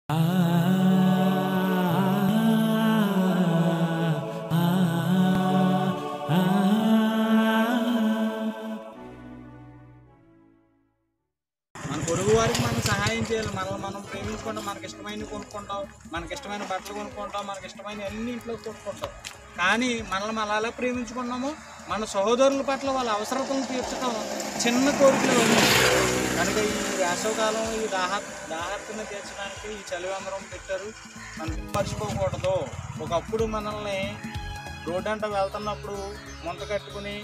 మన పొరుగు వారికి మనం సహాయం చేయాలి మనల్ని మనం ప్రేమించుకుంటాం మనకి ఇష్టమైనవి కొనుక్కుంటాం మనకి ఇష్టమైన బట్టలు కొనుక్కుంటాం మనకి ఇష్టమైన అన్ని ఇంట్లో కొనుక్కుంటాం కానీ మనల్ని మనం అలా ప్రేమించుకున్నామో మన సహోదరుల పట్ల వాళ్ళ అవసరతలను తీర్చడం చిన్న కోరికలు ఇవన్నీ. కనుక ఈ వేసవకాలం ఈ దాహ దాహత్తుని తీర్చడానికి ఈ చలివందరం పెట్టారు మనం మర్చిపోకూడదు ఒకప్పుడు మనల్ని రోడ్డు అంట వెళ్తున్నప్పుడు ముంత కట్టుకుని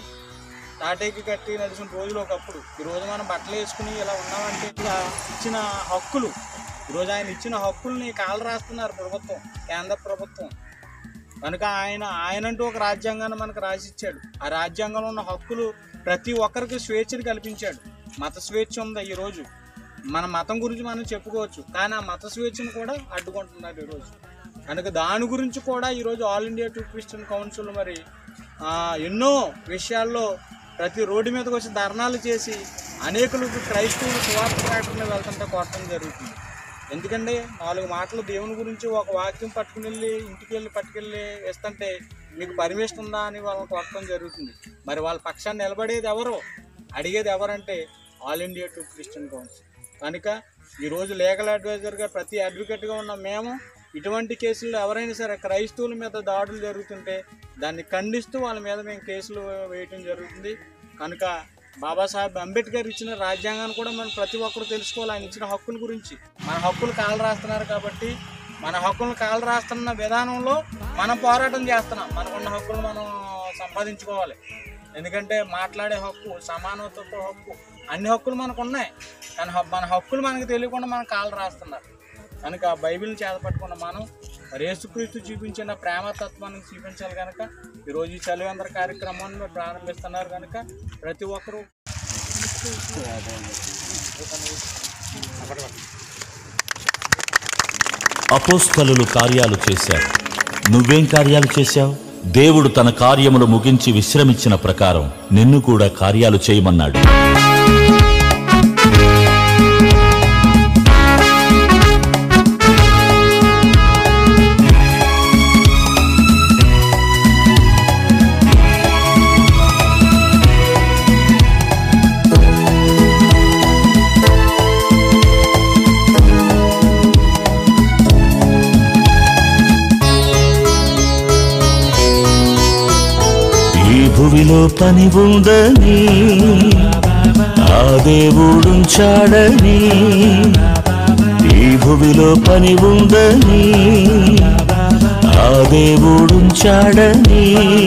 తాటేకి కట్టి నడిచిన రోజులు ఒకప్పుడు ఈ రోజు మనం బట్టలు వేసుకుని ఇలా ఉన్నామంటే ఇలా ఇచ్చిన హక్కులు ఈరోజు ఆయన ఇచ్చిన హక్కుల్ని కాలు రాస్తున్నారు ప్రభుత్వం కేంద్ర ప్రభుత్వం కనుక ఆయన ఆయనంటూ ఒక రాజ్యాంగాన్ని మనకు రాసిచ్చాడు ఆ రాజ్యాంగంలో ఉన్న హక్కులు ప్రతి ఒక్కరికి స్వేచ్ఛను కల్పించాడు మత స్వేచ్ఛ ఉంది ఈరోజు మన మతం గురించి మనం చెప్పుకోవచ్చు కానీ ఆ మత స్వేచ్ఛను కూడా అడ్డుకుంటున్నారు ఈరోజు కనుక దాని గురించి కూడా ఈరోజు all India to Christian council మరి ఆ, ఎన్నో విషయాల్లో ప్రతి రోడ్డు మీదకి వచ్చి ధర్నాలు చేసి అనేకులకు క్రైస్తవులు సువార్త ప్రకటనలో వెళ్తుంటే కొట్టడం జరుగుతుంది ఎందుకంటే నాలుగు మాటలు దేవుని గురించి ఒక వాక్యం పట్టుకుని వెళ్ళి ఇంటికి వెళ్ళి పట్టుకెళ్ళి ఇస్తుంటే మీకు పర్మిషన్ ఉందా అని వాళ్ళని కొట్టడం జరుగుతుంది మరి వాళ్ళ పక్షాన్ని నిలబడేది ఎవరు అడిగేది ఎవరంటే all India to Christian council కనుక ఈరోజు లీగల్ అడ్వైజర్గా ప్రతి అడ్వకేట్గా ఉన్న మేము ఇటువంటి కేసుల్లో ఎవరైనా సరే క్రైస్తవుల మీద దాడులు జరుగుతుంటే దాన్ని ఖండిస్తూ వాళ్ళ మీద మేము కేసులు వేయటం జరుగుతుంది కనుక బాబాసాహెబ్ అంబేద్కర్ ఇచ్చిన రాజ్యాంగాన్ని కూడా మనం ప్రతి ఒక్కరు తెలుసుకోవాలి ఆయన ఇచ్చిన హక్కుల గురించి మన హక్కులు కాలు రాస్తున్నారు కాబట్టి మన హక్కులను కాలు రాస్తున్న విధానంలో మనం పోరాటం చేస్తున్నాం మనకున్న హక్కులు మనం సంపాదించుకోవాలి ఎందుకంటే మాట్లాడే హక్కు సమానత్వపు హక్కు అన్ని హక్కులు మనకు ఉన్నాయి కానీ హ- మన హక్కులు మనకు తెలియకుండా మన కాలు రాస్తున్నారు కనుక బైబిల్ని చేతపట్టుకున్న మనం మరి యేసుక్రీస్తు చూపించిన ప్రేమతత్వాన్ని చూపించాలి కనుక ఈరోజు ఈ చలివేంద్ర కార్యక్రమాన్ని ప్రారంభిస్తున్నారు కనుక ప్రతి ఒక్కరూ అపోస్తలులు కార్యాలు చేశారు నువ్వేం కార్యాలు చేశావు దేవుడు తన కార్యములు ముగించి విశ్రమించిన ప్రకారం నిన్ను కూడా కార్యాలు చేయమన్నాడు ఈ భువిలో పని ఉందని ఆ దేవుడుంచాడని ఈ భువిలో పని ఉందని ఆ దేవుడుంచాడని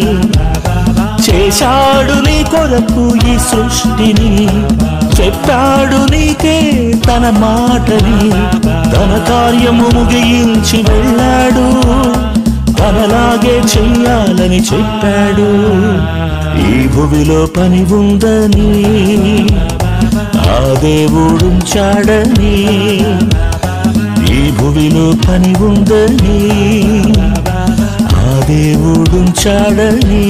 చేశాడు నీ కొరకు ఈ సృష్టిని చెప్పాడు నీకే తన మాటని తన కార్యము ముగించి వెళ్ళాడు తనలాగే చెయ్యాలని చెప్పాడు ఈ భువిలో పని ఉందని ఆ దేవుడుంచాడని ఈ భువిలో పని ఉందని ఆ దేవుడుంచాడని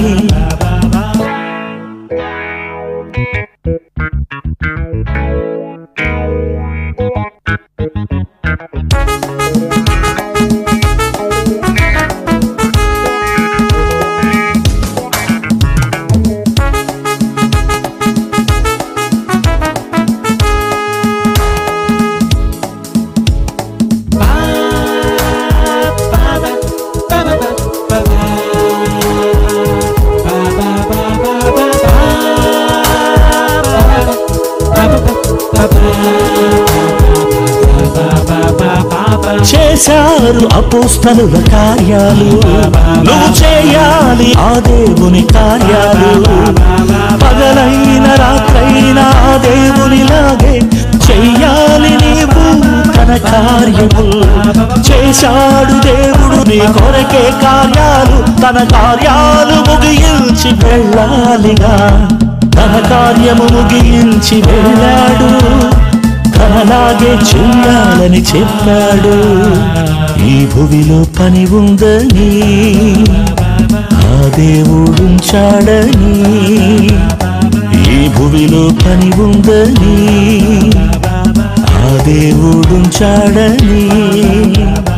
చేశారు అపోస్తలుల కార్యాలు నువ్వు చేయాలి ఆ దేవుని కార్యాలు పగలైన రాత్రైన ఆ దేవునిలాగే చెయ్యాలి నీవు తన కార్యము చేశాడు దేవుడు నీ కొరకే కార్యాలు తన కార్యాలు ముగించి వెళ్ళాలిగా తన కార్యము ముగించి వెళ్ళాడు తనలాగే చెయ్యాలని చెప్పాడు ఈ భువిలో పని ఉందని ఆ దేవుడుంచాడని ఈ భువిలో పని ఉందని ఆ నా దేవుడుంచాడని